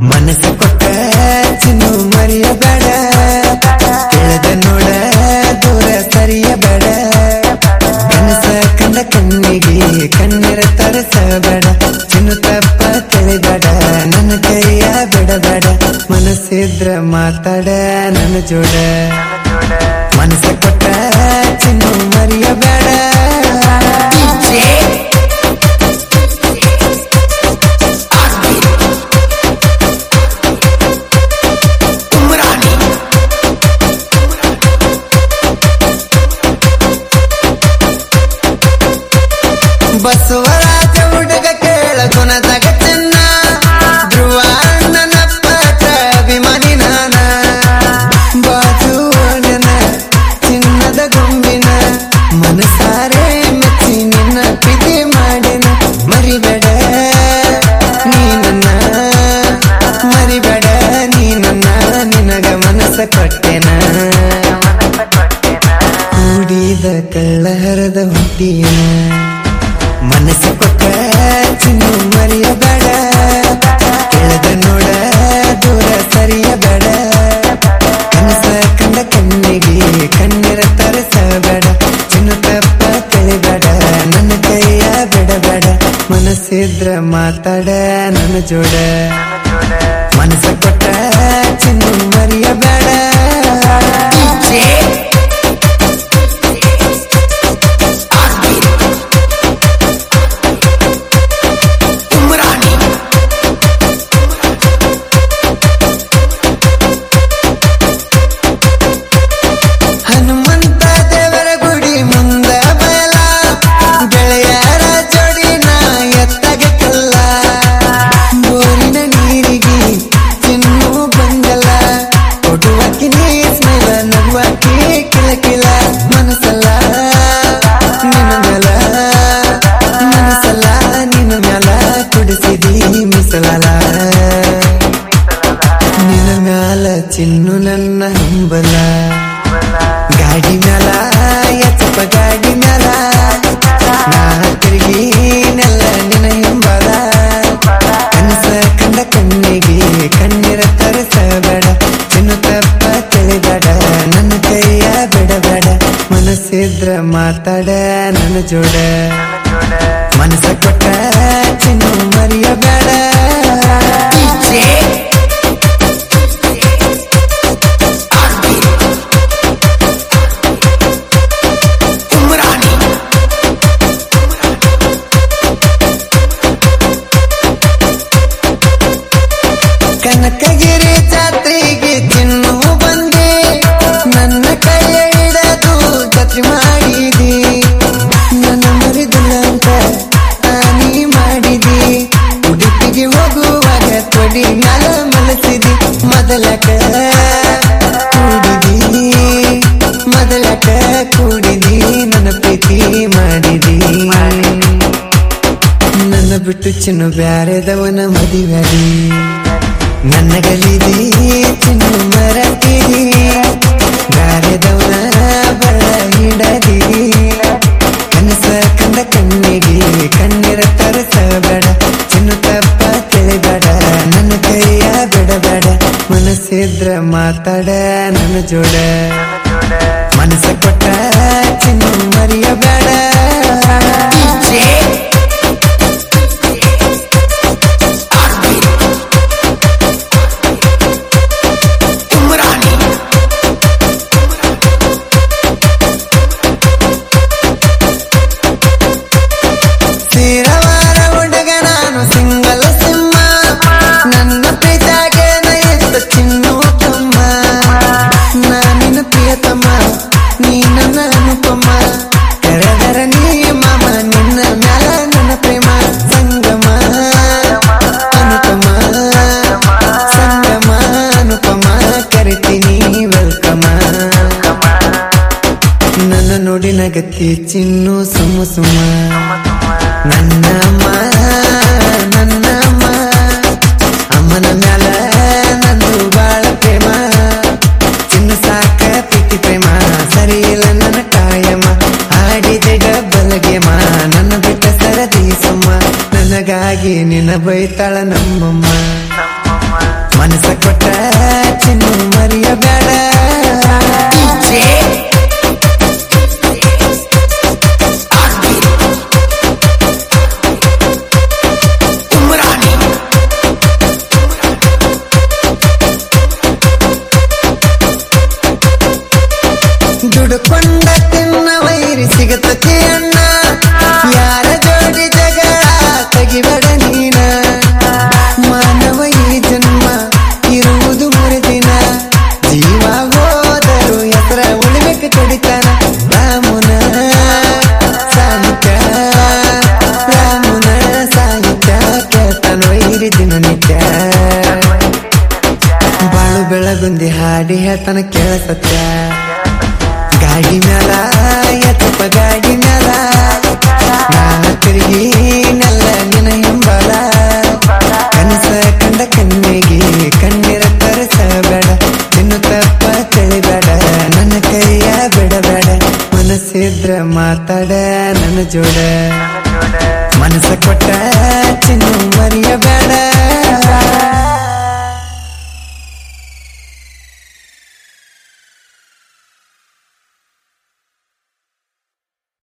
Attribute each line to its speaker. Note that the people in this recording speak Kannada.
Speaker 1: ಮನಸ್ಸು ಕೊಟ್ಟ ಚಿನ್ನು ಮರೆಯಬೇಡ ಕೆಳದ ನೋಡ ದೂರ ಸರಿಯಬೇಡ ಕನಸ ಕಂಡ ಕಣ್ಣಿಗೆ ಕಣ್ಣೀರ ತರಸಬೇಡ ಚಿನ್ನು ತಪ್ಪ ತಿಳಿಬೇಡ ನನ್ನ ಕೈಯ ಬಿಡಬೇಡ ಮನಸ್ಸಿದ್ರ ಮಾತಾಡ ನನ್ನ ಜೋಡ ಮನಸ್ಸ ಕೊಟ್ಟ ಚಿನ್ನು ಮರೆಯಬೇಡ ಬಸವರಾಜ ಹುಡುಗ ಕೇಳ ಗುಣದಾಗ ಚೆನ್ನ ಧ್ರುವ ಅಣ್ಣನಪ್ಪ ಅಭಿಮಾನಿ ನಾನ ಬಾಜು ನನ್ನ ಚಿನ್ನದ ಗೊಂಬಿನ ಮನಸಾರೆ ಮೆಚ್ಚಿ ನಿನ್ನ ಪ್ರೀತಿ ಮಾಡಿನ ಮರಿಬೇಡ ನೀ ನನ್ನ ಮರಿಬೇಡ ನೀ ನನ್ನ ನಿನಗ ಮನಸ್ಸ ಕೊಟ್ಟೆನ ಕೂಡಿದ ಕಳ್ಳಹರದ ಹುಟ್ಟಿಯ ಮನಸ್ಸು ಕೊಟ್ಟ ಚಿನ್ನು ಮರೆಯಬೇಡ ಕೆಳದ ನೋಡ ದೂರ ಸರಿಯಬೇಡ ಕನಸ ಕಂಡ ಕಣ್ಣಿಗೆ ಕಣ್ಣೀರ ತರಿಸಬೇಡ ಚಿನ್ನು ತಪ್ಪ ತಿಳಿಬೇಡ ನನ್ನ ಕೈಯ ಬಿಡಬೇಡ ಮನಸ್ಸಿದ್ರ ಮಾತಾಡ ನನ್ನ ಜೋಡ ಮನಸ್ಸ ಕೊಟ್ಟ ಚಿನ್ನು ಮರೆಯಬೇಡ ಹನುಮಂತ ದೇವರ ಗುಡಿ ಮುಂದ ಬಯಲ ಗೆಳೆಯರ ಜೋಡಿ ನಾ ಎತ್ತಗೆ ಕಲ್ಲ ಬೋರಿನ ನೀರಿಗೆ ಚಿನ್ನು ಬಂದಲ್ಲ ಕೊಡುವಕ್ಕೆ ನೀ ಸ್ಮೆಲ ನಗುವಕ್ಕೆ ಕಿಲಕಿಲ ಮನಸ್ಸಲ್ಲ ನಿನ್ನ ಮೇಲ ಮನಸ್ಸಲ್ಲ ನಿನ್ನ ಮ್ಯಾಲ ಕುಡಿಸಿದಿ ಮಿಸಲಲ್ಲ ನಿನ್ನ ಮ್ಯಾಲ ಚಿನ್ನು ನನ್ನ ಹಂಬಲ ಗಾಡಿ ಮ್ಯಾಲ ಎಚ್ಚಪ್ಪ ಗಾಡಿ ಮ್ಯಾಲ ನಾ ತಿರುಗಿ ನೆಲ್ಲ ನಿನ ಹಿಂಬಲ ಕನಸ ಕಂಡ ಕಣ್ಣಿಗೆ ಕಣ್ಣೀರ ತರಿಸಬೇಡ ಚಿನ್ನು ತಪ್ಪ ತಿಳಿಬೇಡ ನನ್ನ ಕೈಯ ಬಿಡಬೇಡ ಮನಸ್ಸಿದ್ರ ಮಾತಾಡ ನನ್ನ ಜೋಡ ಮನಸ್ಸ ಕೊಟ್ಟ ಚಿನ್ನು ಮರೆಯಬೇಡ ಕನಕಗಿರಿ ಜಾತ್ರೆಗೆ ಚಿನ್ನು ಬಂದೆ ನನ್ನ ಕೈಯ ಹಿಡದು ಜಾತ್ರೆ ಮಾಡಿದಿ ನನ್ನ ಮರಿದಿಲ್ಲ ಅಂತ ಹಾನಿ ಮಾಡಿದಿ ಉಡುಪಿಗೆ ಹೋಗುವಾಗ ತೊಡಿ ಮ್ಯಾಲ ಮಲಸಿದಿ ಮೊದಲಕ ಕೂಡಿದಿ ಮೊದಲಕ ಕೂಡಿದಿ ನನ್ನ ಪ್ರೀತಿ ಮಾಡಿದಿ ನನ್ನ ಬಿಟ್ಟು ಚಿನ್ನು ಬ್ಯಾರೆದವನ ಮದಿವ್ಯಾದಿ ನನ್ನ ಗಲಿದಿ ಚಿನ್ನು ಮರತಿದಿ ಬ್ಯಾರೆದವನ ಬಳ ಹಿಡದಿದಿ ಕನಸ ಕಂಡ ಕಣ್ಣಿಗೆ ಕಣ್ಣೀರ ತರಿಸಬೇಡ ಚಿನ್ನು ತಪ್ಪ ತಿಳಿಬೇಡ ನನ್ನ ಕೈಯ ಬಿಡಬೇಡ ಮನಸ್ಸಿದ್ರ ಮಾತಾಡ ನನ್ನ ಜೋಡ ಮನಸ್ಸ ಕೊಟ್ಟ ಚಿನ್ನು ಮರೆಯಬೇಡ ಸ್ಥಿರವಾದ ಹುಡುಗ ನಾನು ಸಿಂಗಲ್ ಸಿಂಹ ನನ್ನ ಪ್ರೀತಾಗೆ ನೈತ ಚಿನ್ನು ತಮ್ಮ ನಾನಿನ ಪ್ರಿಯತಮ್ಮ ನೀ ನನ್ನ ಅನುಪಮ ಕರೆದರ ನೀ ಮಾಮ ನಿನ್ನ ಮ್ಯಾಲ ನನ್ನ ಪ್ರೇಮ ಸಂಗಮ ಅನುಪಮ ಸಂಗಮ ಅನುಪಮ ಕರಿತೀನಿ ವೆಲ್ಕಮ ನನ್ನ ನೋಡಿ ನಗತಿ ಚಿನ್ನು ಸುಮ್ಮ ಸುಮ್ಮ ನನ್ನ ಅಮ್ಮ ನನ್ನ ಅಮ್ಮ ಅಮ್ಮನ ಮ್ಯಾಲ ನಂದು ಬಾಳ ಪ್ರೇಮ ಚಿನ್ನು ಸಾಕ ಪ್ರೀತಿ ಪ್ರೇಮ ಸರಿ ಇಲ್ಲ ನನ್ನ ಕಾಯಮ್ಮ ಆಡಿದೆ ಡಬ್ಬಲಗೆಮ ನನ್ನ ಬಿಟ್ಟ ಸರದಿ ಸುಮ್ಮ ನನಗಾಗಿ ನಿನ್ನ ಬೈತಾಳ ನಮ್ಮಮ್ಮ ಬಾಳು ಬೆಳಗುಂದಿ ಹಾಡಿ ಹೇಳ್ತಾನ ಕೇಳ ಸತ್ಯ ಗಾಡಿ ಮ್ಯಾಲ ಎತ್ತಪ್ಪ ಗಾಡಿ ಮ್ಯಾಲ ನಾ ತಿರುಗಿ ನೆಲ್ಲ ನಿನ ಹಿಂಬಲ ಕನಸ ಕಂಡ ಕಣ್ಣಿಗೆ ಕಣ್ಣೀರ ತರಿಸಬೇಡ ಇನ್ನು ತಪ್ಪ ತಿಳಿಬೇಡ ನನ್ನ ಕೈಯ ಬಿಡಬೇಡ ಮನಸ್ಸಿದ್ರ ಮಾತಾಡ ನನ್ನ ಜೋಡ ಮನಸ್ಸ ಕೊಟ್ಟ